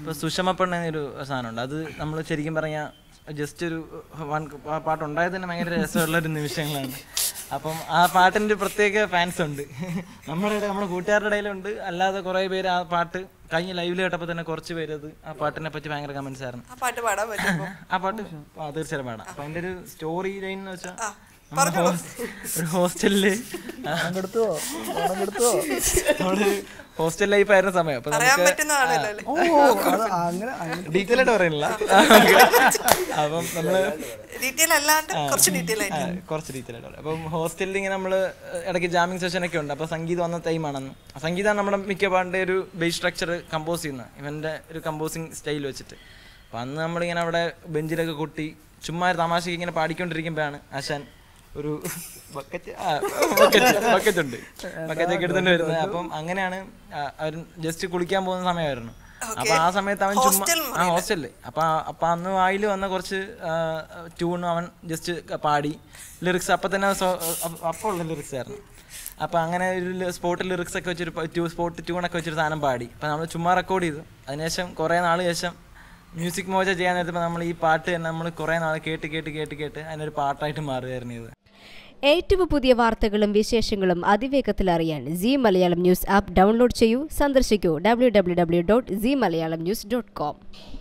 ഇപ്പോൾ സുഷമ പെണ്ണ് എന്നൊരു സാധനമുണ്ട് അത് നമ്മൾ ശരിക്കും പറഞ്ഞാൽ ജസ്റ്റ് ഒരു വൺ പാട്ട് ഉണ്ടായത് തന്നെ ഭയങ്കര രസമുള്ള ഒരു നിമിഷങ്ങളാണ് അപ്പം ആ പാട്ടിൻ്റെ ഒരു പ്രത്യേക ഫാൻസ് ഉണ്ട് നമ്മുടെ ഇടയിൽ നമ്മുടെ കൂട്ടുകാരുടെ ഇടയിലുണ്ട് അല്ലാതെ കുറേ പേര് ആ പാട്ട് കഴിഞ്ഞ ലൈവിൽ കേട്ടപ്പോൾ തന്നെ കുറച്ച് പേര് അത് ആ പാട്ടിനെ പറ്റി ഭയങ്കര കമൻസ് ആയിരുന്നു ആ പാട്ട് പാടാൻ പറ്റുമോ ആ പാട്ട് ആ തീർച്ചയായും പാടാം അപ്പം അതിൻ്റെ ഒരു സ്റ്റോറി ലൈൻ എന്ന് വെച്ചാൽ പറഞ്ഞോളൂ. ഒരു ഹോസ്റ്റലില് എടുത്തോ പണം എടുത്തോ നമ്മള് ഹോസ്റ്റൽ ലൈഫ് ആയിരുന്ന സമയം അപ്പൊ പറയാൻ നമുക്ക് പറ്റുന്നതാണല്ലോ അല്ലേ ഓ അത് അങ്ങനെ അങ്ങനെ ഡീറ്റെയിൽ ആയിട്ട് പറയുന്നില്ല അപ്പം നമ്മള് ഡീറ്റെയിൽ അല്ലാണ്ട് കുറച്ച് ഡീറ്റെയിൽ ആയിട്ട് ആ, കുറച്ച് ഡീറ്റെയിൽ ആയിട്ട് പറയാം അപ്പം ഹോസ്റ്റലിൽ ഇങ്ങനെ നമ്മൾ ഇടയ്ക്ക് ജാമിങ് സെഷൻ ഒക്കെ ഉണ്ട് അപ്പോൾ സംഗീതം വന്ന ടൈമാണെന്ന് സംഗീതമാണ് നമ്മുടെ മിക്ക പാടിൻ്റെ ഒരു ബേസ് സ്ട്രക്ചർ കമ്പോസ് ചെയ്യുന്നത് ഇവൻ്റെ ഒരു കമ്പോസിങ് സ്റ്റൈൽ വെച്ചിട്ട് അപ്പം അന്ന് നമ്മളിങ്ങനെ അവിടെ ബെഞ്ചിലൊക്കെ കൊട്ടി ചുമ്മാ ഒരു തമാശക്ക് ഇങ്ങനെ പാടിക്കൊണ്ടിരിക്കുമ്പോഴാണ് ആശാൻ ഒരു ബക്കറ്റ് ബക്കറ്റ് ബക്കറ്റ് ഉണ്ട് ബക്കറ്റ് ഒക്കെ എടുത്തുകൊണ്ട് വരുന്നത് അപ്പം അങ്ങനെയാണ് അവർ ജസ്റ്റ് കുളിക്കാൻ പോകുന്ന സമയമായിരുന്നു അപ്പൊ ആ സമയത്ത് അവൻ ചുമ്മാ Hostel ആ ഹോസ്റ്റലില് അപ്പൊ ആ- അപ്പൊ അന്ന് വായിൽ വന്ന കുറച്ച് ട്യൂൺ അവൻ ജസ്റ്റ് പാടി ലിറിക്സ് അപ്പൊ തന്നെ അപ്പോൾ ഉള്ള ലിറിക്സ് ആയിരുന്നു അപ്പൊ അങ്ങനെ ഒരു സ്പോട്ട് ലിറിക്സ് ഒക്കെ വെച്ചൊരു സ്പോട്ട് ട്യൂണൊക്കെ വെച്ചൊരു സാധനം പാടി അപ്പൊ നമ്മൾ ചുമ്മാ റെക്കോർഡ് ചെയ്തു അതിനുശേഷം കുറേ നാൾ ശേഷം മ്യൂസിക് മോജ ചെയ്യാൻ നേരത്തെ നമ്മൾ ഈ പാട്ട് തന്നെ നമ്മൾ കുറേ നാൾ കേട്ട് കേട്ട് കേട്ട് കേട്ട് അതിനൊരു പാട്ടായിട്ട് മാറുകയായിരുന്നു ഇത് ഏറ്റവും പുതിയ വാർത്തകളും വിശേഷങ്ങളും അതിവേഗത്തിൽ അറിയാൻ C Malayalam news app download ചെയ്യൂ സന്ദർശിക്കൂ W W W dot C Malayalam news dot com